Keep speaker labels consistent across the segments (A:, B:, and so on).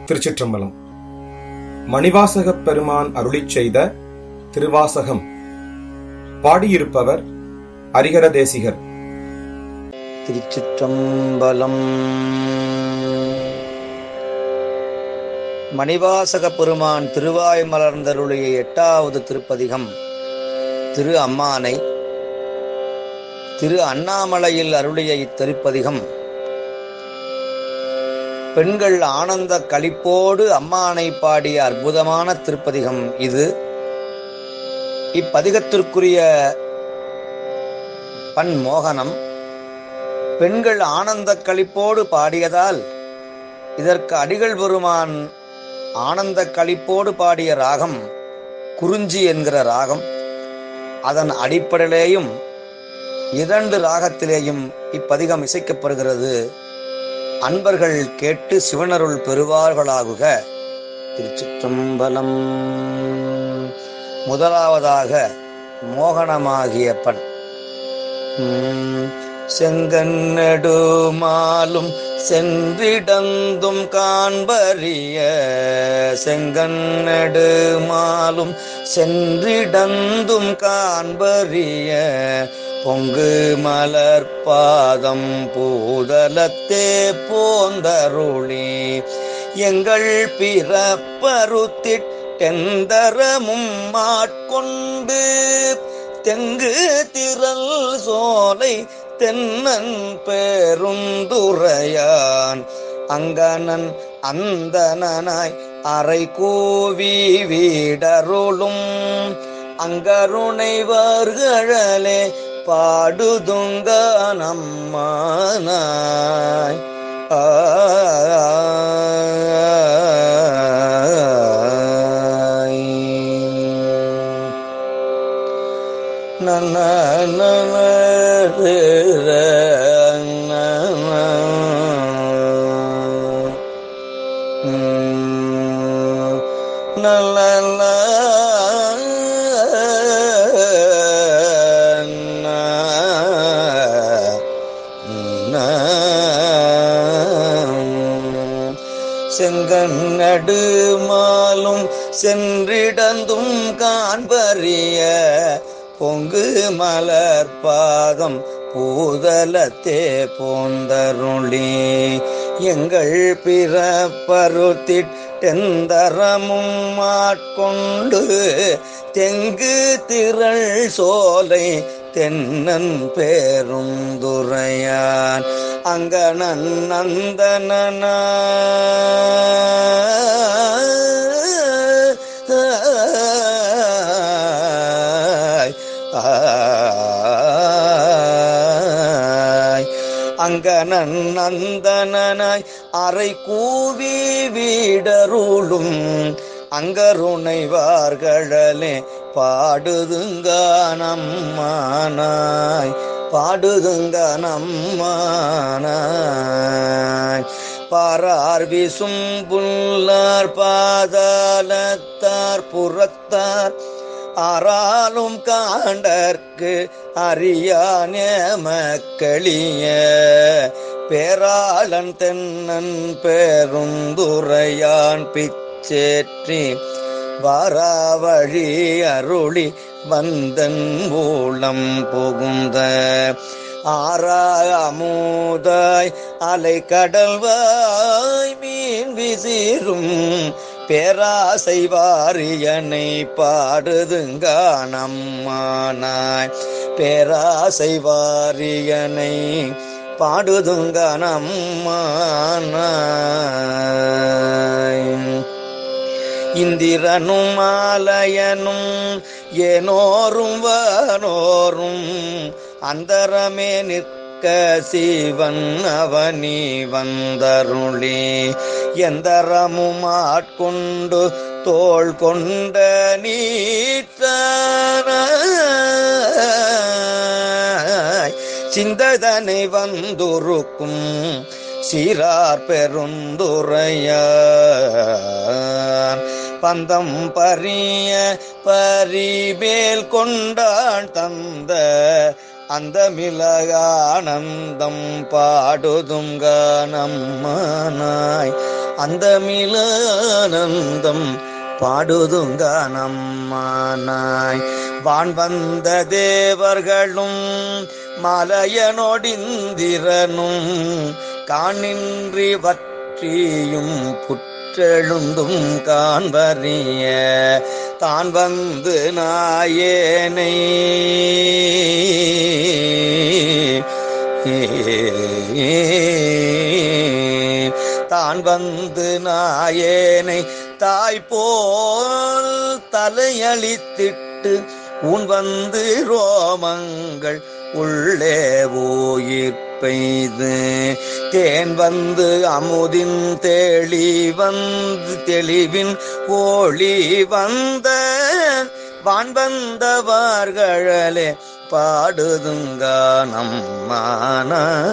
A: திருச்சிற்றம்பலம் மணிவாசகப் பெருமான் அருளிச் செய்த திருவாசகம் பாடியிருப்பவர் ஹரிஹர தேசிகர்
B: திருச்சிற்றம்பலம் மணிவாசக பெருமான் திருவாய் மலர்ந்தருளிய எட்டாவது திருப்பதிகம் திரு அம்மானை திரு அண்ணாமலையில் அருளிய இத்திருப்பதிகம் பெண்கள் ஆனந்த களிப்போடு அம்மானை பாடிய அற்புதமான திருப்பதிகம் இது இப்பதிகத்திற்குரிய பன் மோகனம் பெண்கள் ஆனந்த களிப்போடு பாடியதால் இதற்கு அடிகள் பெருமான் ஆனந்த களிப்போடு பாடிய ராகம் குறிஞ்சி என்கிற ராகம் அதன் அடிப்படையிலேயும் இரண்டு ராகத்திலேயும் இப்பதிகம் இசைக்கப்படுகிறது அன்பர்கள் கேட்டு சிவனருள் பெறுவார்களாகுக திருச்சிற்றம்பலம் முதலாவதாக மோகனமாகிய பண் உம், செங்கன்னெடுமாலும் சென்றிடந்தும் காண்பறிய செங்கன்னெடுமாலும் சென்றிடந்தும் காண்பறிய பொங்கு மலர் பாதம் பூதலத்தே போந்தருளி எங்கள் பிறப்பருத்திட்டெந்தரமும் மாட்கொண்டு தெங்கு திரள் சோலை தென்னன் பெருந்துரையான் அங்கனன் அந்தனாய் அறை கூவி வீடருளும் அங்கருணைவர்களே பாடுதுங்க நம்மானாய் ஆய் நன நன ர நன. உம், நல ந ந. செங்கண்ணடு மாலும் சென்றிடந்தும் காண்பறிய பொங்கு மலர் பாதம் பூதலத்தே போந்தருளி எங்கள் பிறப்பருத்திட்டெந்தரமும் ஆட்கொண்டு தெங்கு திரள் சோலை தென்னன் பேருந்துரையான் அங்கனன் நந்தனனா அங்கனன் நந்தனாய் அறை கூவி வீடருளும் அங்கருணைவார்களே பாடுதுங்க நம்மானாய் பாடுதுங்க நம்மானாய் பாரார் விசும் புல்லார் பாதாளத்தார் புறத்தார் ஆறாலும் காண்டற்கு அறியானே மக்களிய பேராளன் தென்னன் பெருந்துரையான் பிச்சேற்றி வாராவழி அருளி வந்தன் மூலம் புகுந்த ஆரா அமுதாய் அலை கடல்வாய் மீன் விசிறும் பேராசை வாரியனை பாடுதுங்க நம்மானாய் பேராசை வாரியனை பாடுதுங்க நம்மானாய் இந்திரனும் மாலயனும் ஏனோரும் வானோரும் அந்தரமே நிற்க சிவன் அவனி வந்தருளி எந்தரமும் ஆட்கொண்டு தோள் கொண்ட நீத்தானாய் சிந்ததனை வந்துருக்கும் சீரார் பெருந்துரையான் பந்தம் பரிய பரிமேல் கொண்டான் தந்த அந்த மிளகானந்தம் பாடுதும் நம்மனாய் அந்த மிளானந்தம் பாடுதுங்க நம்மனாய் வான் வந்த தேவர்களும் மலையனொடிந்திரனும் காணின்றி வற்றியும் புற்றெழுந்தும் காண்பறிய தான் வந்து நாயேனை தான் வந்து நாயேனை தாய் போல் தலையளித்திட்டு உன் வந்து ரோமங்கள் உள்ளே உயிர் பெய்து தேன் வந்து அமுதின் தெளி வந்து தெளிவின் ஒளி வந்த வான் வந்தவார்களே பாடுதுங்க நம்மான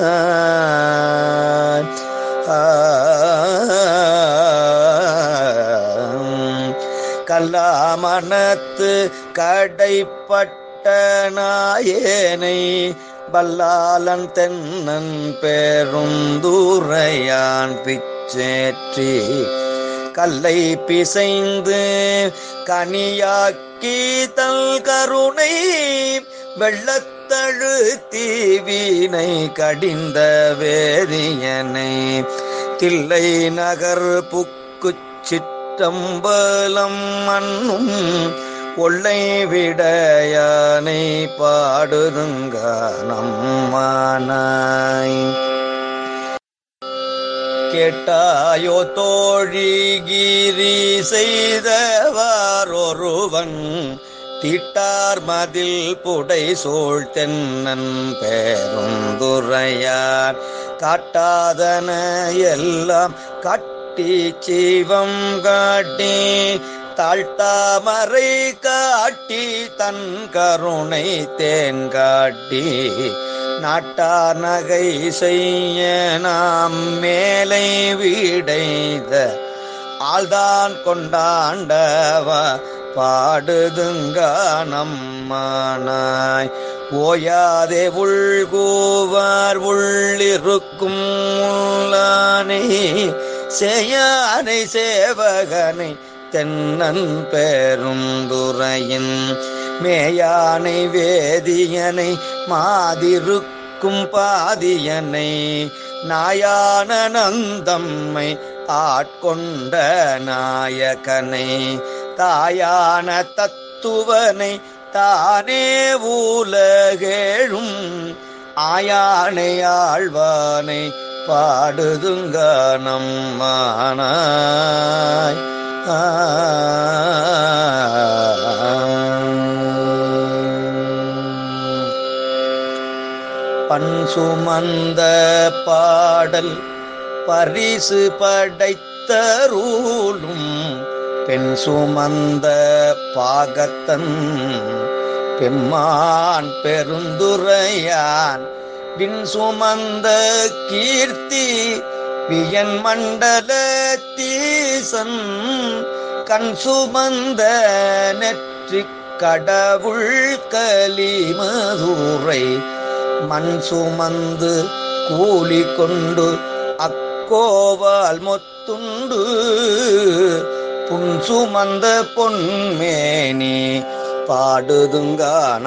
B: கல்லாமணத்து கடைப்பட்ட நாயேனை பல்லாலன் தென்னன் பெருந்துரையான் பிச்சேற்றி கல்லை பிசைந்து கனியாக்கி தல் கருணை வெள்ளத்தழு தீவினை கடிந்த வேதியனை தில்லை நகர் புக்குச் சிற்றம்பலம் மண்ணும் ஒல்லை விடையானை பாடுதுங்க நம்மானாய் கேட்டாயோ தோழிகிரி செய்தவாரொருவன் தீட்டார் மதில் புடை சூழ் தென்னன் பெருந்துரையார் காட்டாதன எல்லாம் கட்டி சீவம் காட்டி தாழ்த்தாமரை காட்டி தன் கருணை தேன் காட்டி நாட்டார் நகை செய்ய நாம் மேலை வீடைத ஆள்தான் கொண்டாண்டவா பாடுதுங்க நம்மானாய் ஓயாதே உள்கூவார் உள்ளிருக்கும் உள்ளானே செய்யானை சேவகனை தென்னன் பெருந்துரையின் மேயானை வேதியனை மாதிருக்கும் பாதியனை நாயான நந்தம்மை ஆட்கொண்ட நாயகனை தாயான தத்துவனை தானே ஊலகேழும் ஆயானை ஆழ்வானை பாடுதுங்க நம்மானாய் பண் சுமந்த பாடல் பரிசு படைத்தருளும் பெண் சுமந்த பாகத்தன் பெம்மான் பெருந்துரையான் வின் சுமந்த கீர்த்தி வியன் மண்டல தீசன் கண் சுமந்த நெற்றி கடவுள் கலிமதுரை மண் சுமந்து கூலி கொண்டு அக்கோவால் மொத்துண்டு புன் சுமந்த பொன்மேனி பாடுதுங்க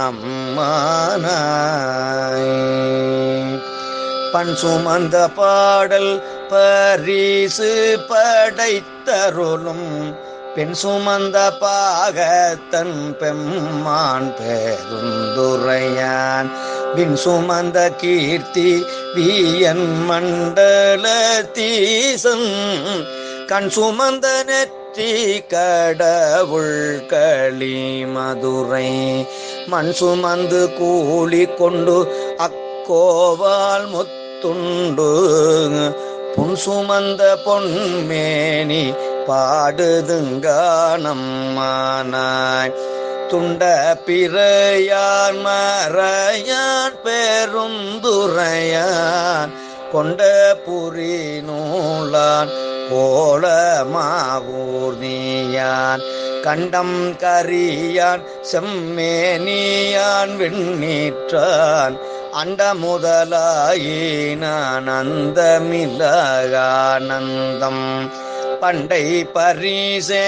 B: நம்மானாய் பண் சுமந்த பாடல் பரிசு படைத்தருளும் பெண் சுமந்த பாகத்தன் பெம்மான் பெருந்துரையான் வின் சுமந்த கீர்த்தி வியன் மண்டல தீசன் கண் சுமந்த நெற்றி கடவுள் களி மதுரை மண் சுமந்து கூலி கொண்டு அக்கோவால் முத்துண்டு புன் சுமந்த பொன்மேனி பாடுதுங்க நம்மானாய் துண்ட பிறையான் மறையான் பெருந்துரையான் கொண்ட புரி நூலான் கோலமாவூர் நீயான் கண்டம் கரியான் செம்மேனியான் விண்ணீற்றான் அண்ட முதலாயினான் அந்தமில்லானந்தம் பண்டை பரிசே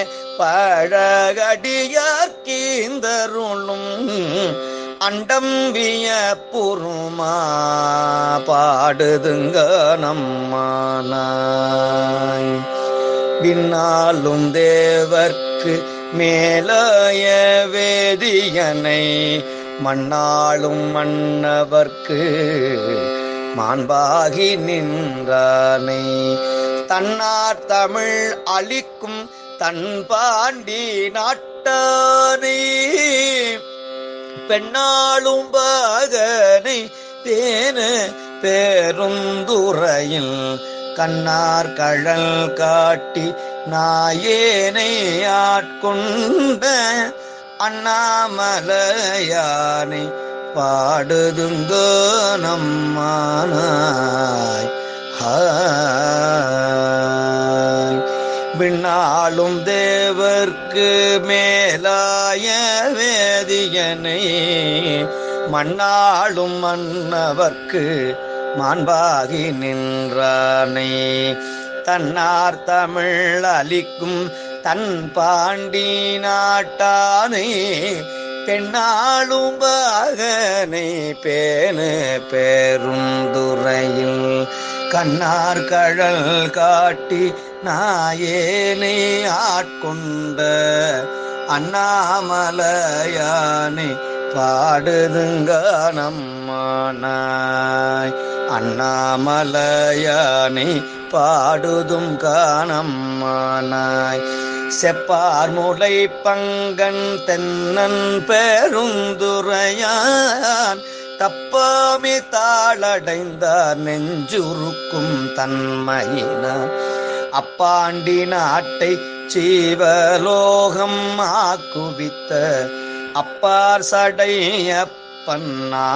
B: பழகடியார்க்கீந்தருளும் அண்டம் வியப்புறுமா பாடுதுங்க நம்மானாய் விண்ணாலும் தேவர்க்கு மேலாய வேதியனை மண்ணாளும் மன்னவர்க்கு மாண்பாகி நின்றானை தன்னார் தமிழ் அளிக்கும் தன் பாண்டி நாட்டானை பெண்ணாளும் பாகனை தேன பேருந்துறையில் கண்ணார் கழல் காட்டி நாயேனை ஆட்கொண்ட அண்ணாமலையானை பாடுதுங்க நம்மானாய் ஹாய் விண்ணாளும் தேவர்க்கு மேலாய வேதியனை மண்ணாளும் மன்னவர்க்கு மாண்பாகி நின்றானே தன்னார் தமிழ் அளிக்கும் தன் பாண்டி நாட்டானே பெண்ணாளும் பாகனை பேணு பேருந்துறையில் கண்ணார் கழல் காட்டி நாயேனை ஆட்கொண்ட அண்ணாமலையானை பாடுதுங்க நம்மானாய் அண்ணாமலையானை பாடுதும் காணம்மானாய் செப்பார் முளை பங்கன் தென்னன் பெருந்துரையான் தப்பாமி தாளடைந்தார் நெஞ்சுருக்கும் தன்மையினார் அப்பாண்டி நாட்டை சீவலோகம் ஆக்குவித்த அப்பார் சடையப்பன்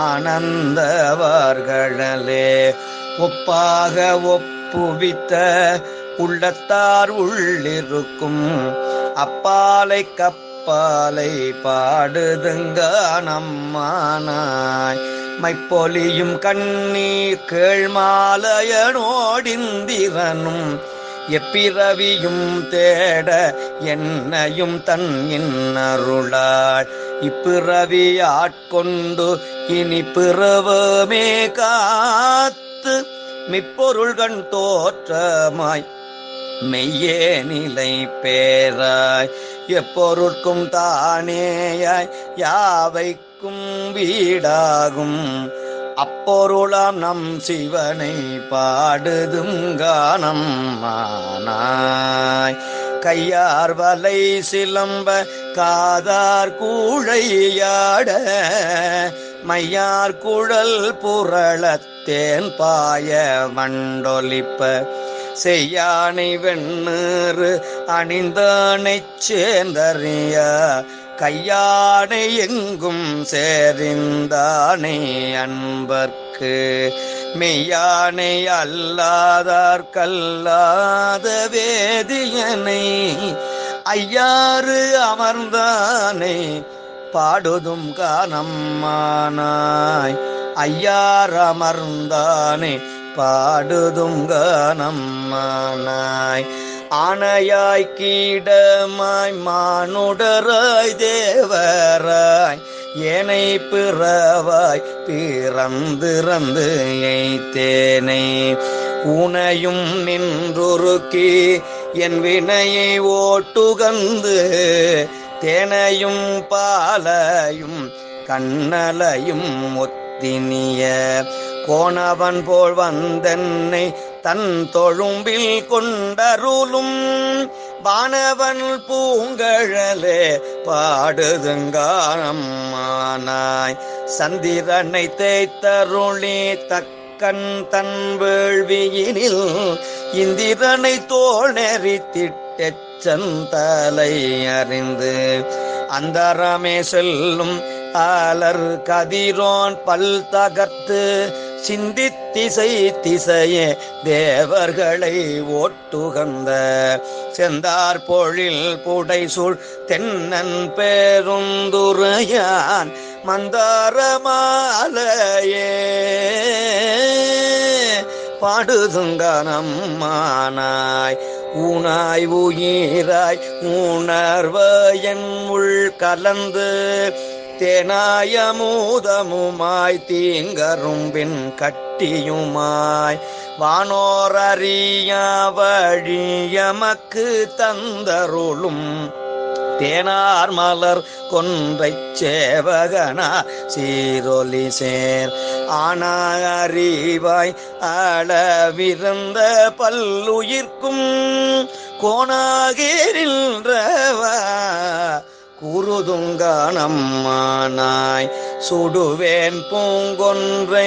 B: ஆனந்தவர்களே ஒப்பாக ஒப்புவித்த உள்ளத்தார் உள்ளிருக்கும் அப்பாலை கப்பாலை பாடுதுங்க நம்மானாய் மைப்பொலியும் கண்ணீர் கேழ்மாலையனோடிந்திரனும் எப்பிறவியும் தேட என்னையும் தன் இன்னருளாள் இப்பிறவி ஆட்கொண்டு இனி பிறவமே காத்து மிப்பொருள்கண் தோற்றமாய் மெய்யே நிலை பேராய் எப்பொருட்கும் தானேயாய் யாவைக்கும் வீடாகும் அப்பொருளாம் நம் சிவனை பாடுதும் கானம் மானாய் கையார் வலை சிலம்ப காதார் கூழையாட மையார் குழல் புரளத்தேன் பாய வண்டொலிப்ப செய்யானை வெண்ணீறு அணிந்தானைச் சேர்ந்தறிய கையானை எங்கும் சேரிந்தானே அன்பர்க்கு மெய்யானை அல்லாதார் கல்லாத வேதியனை ஐயாறு அமர்ந்தானே பாடுதும் கானம்மானாய் ஐயார் அமர்ந்தானே பாடுதும் கானம்மானாய் ஆனையாய் கீடமாய் மானுடராய் தேவராய் ஏனை பிறவாய் பிறந்திறந்து எய்த்தேனை உனையும் நின்றுருக்கி என் வினையை ஓட்டுகந்து தேனையும் பாலையும் கண்ணலையும் ஒத்தினிய கோணவன் போல் வந்தென்னை தன் தொழும்பில் கொண்டருளும் வானவன் பூங்கழலே பாடுதுங்கானம்மானாய் சந்திரனை தேய்த்தருளி தக்கன் தன் வேள்வியினில் இந்திரனை தோல் நெறித்திட்டெச்சந்தலை அறிந்து அந்தரமே செல்லும் ஆலர் கதிரோன் பல் தகர்த்து சிந்தித்திசை திசையே தேவர்களை ஓட்டுகந்த செந்தார் பொழில் புடைசூழ் தென்னன் பேருந்துரையான் மந்தாரமாலையே பாடுதுங்கனம்மானாய் ஊனாய் உயிராய் உணர்வயன் உள் கலந்து தேனாயமூதமுமாய் தீங்கரும்பின் கட்டியுமாய் வானோர் அறிய வழியமக்கு தந்தருளும் தேனார் மலர் கொன்றைச் சேவகனா சீரொலி சேர் ஆனா அறிவாய் அளவிருந்த பல்லுயிர்க்கும் கோணாகிரின்றவா குருதுங்கானம்மானாய் சுடுவேன் பூங்கொன்றை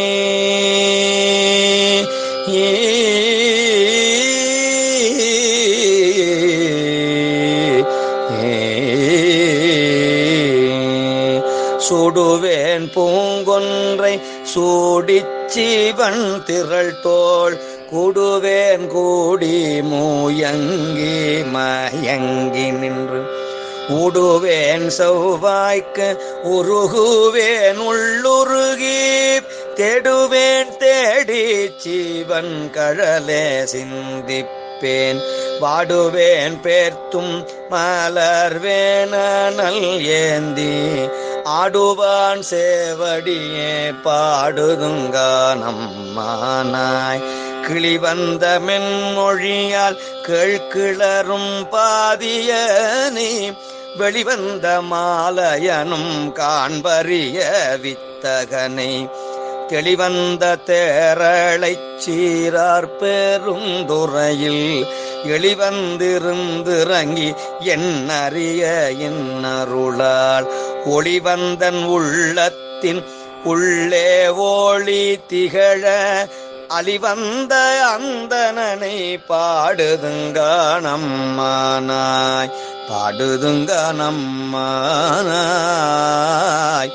B: சுடுவேன் பூங்கொன்றை சூடிச் சிவன் திரள் தோள் கூடுவேன் கூடி மூயங்கி மயங்கி நின்று உடுவேன் செவ்வாய்க்கு உருகுவேன் உள்ளுருகி தேடுவேன் தேடி சிவன் கழலே சிந்திப்பேன் வாடுவேன் பேர்த்தும் மலர்வேனல் ஏந்தி ஆடுவான் சேவடியே பாடுதுங்கானம்மானாய் கிளி வந்த மென்மொழியால் கேழ்கிளரும் பாதியனே வெளிவந்த மாலயனும் காண்பறிய வித்தகனை தெளிவந்த தேரளைச் சீரார் பெருந்துறையில் எளிவந்திருந்திறங்கி என்னறிய என்னருளால் ஒளிவந்தன் உள்ளத்தின் உள்ளே ஓளி திகழ அலிவந்த அந்தனனை பாடுதுங்கானம்மானாய் பாடுதுங்கானம்மானாய்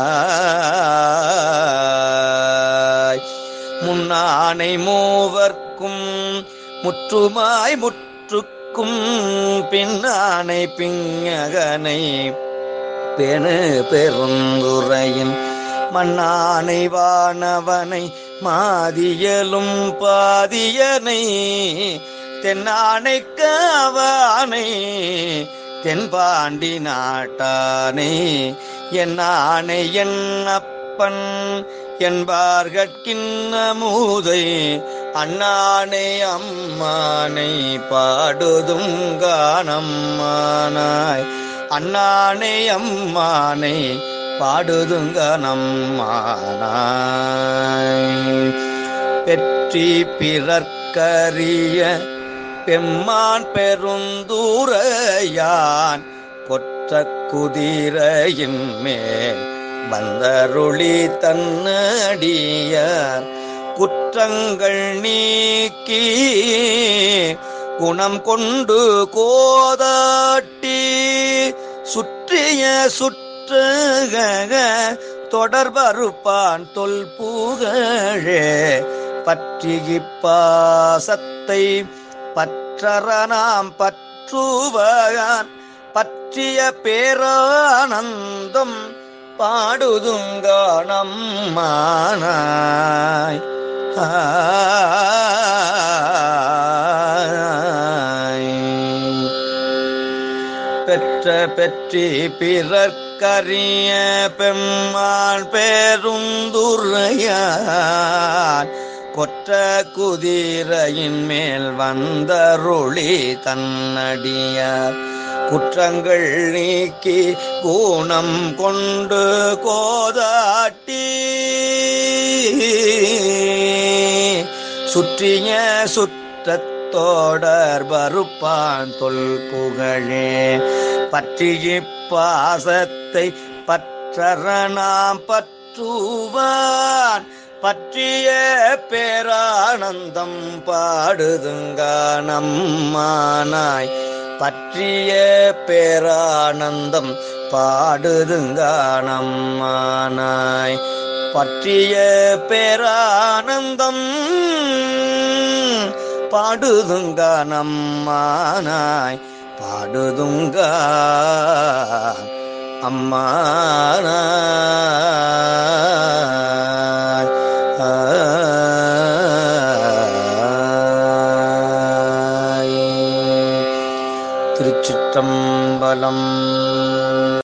B: ஆய் முன்னானை மூவர்க்கும் முற்றுமாய் முற்றுக்கும் பின்னானை பிங்ககனை பெணு பெருந்துரையின் மண்ணானை வானவனை மாதியலும் பாதியனை தென்னானை காவானை தென்பாண்டி நாட்டானே என் ஆணை என் அப்பன் என்பார்கட்கின்ன மூதை அண்ணானை அம்மானை பாடுதும் காணம்மானாய் அண்ணானை அம்மானை பாடுதுங்க நம்மானாய் பெற்றி பிறர்க்கரிய பெம்மான் பெருந்தூரையான் கொற்ற குதிரையின் மேல் வந்தருளி தன்னடியார் குற்றங்கள் நீக்கி குணம் கொண்டு கோதாட்டி சுற்றிய சுற்றுக தொடர்பறுப்பான் தொல் புகழே பற்றிகி பாசத்தை பற்றற நாம் பற்றுவான் பற்றிய பேரானந்தம் பாடுதுங்க நம்மானாய் பெற்ற பெற்றி பிறர்க்கரிய பெம்மான் பேருந்துரையான் கொற்ற குதிரையின் மேல் வந்தருளி தன்னடியார் குற்றங்கள் நீக்கி குணம் கொண்டு கோதாட்டி சுற்றிய சுற்றத்தோடர் வருப்பான் தொல் புகழே பற்றிய பாசத்தை பற்றற நாம் பற்றுவான் பற்றிய பேரானந்தம் பாடுதுங்க நம்மானாய் பற்றிய பேரானந்தம் பாடுதுங்க நம்மானாய் பற்றிய பேரானந்தம் பாடுதுங்க நம்மானாய் பாடுதுங்க அம்மானாய் ஆய். திருச்சிற்றம்பலம்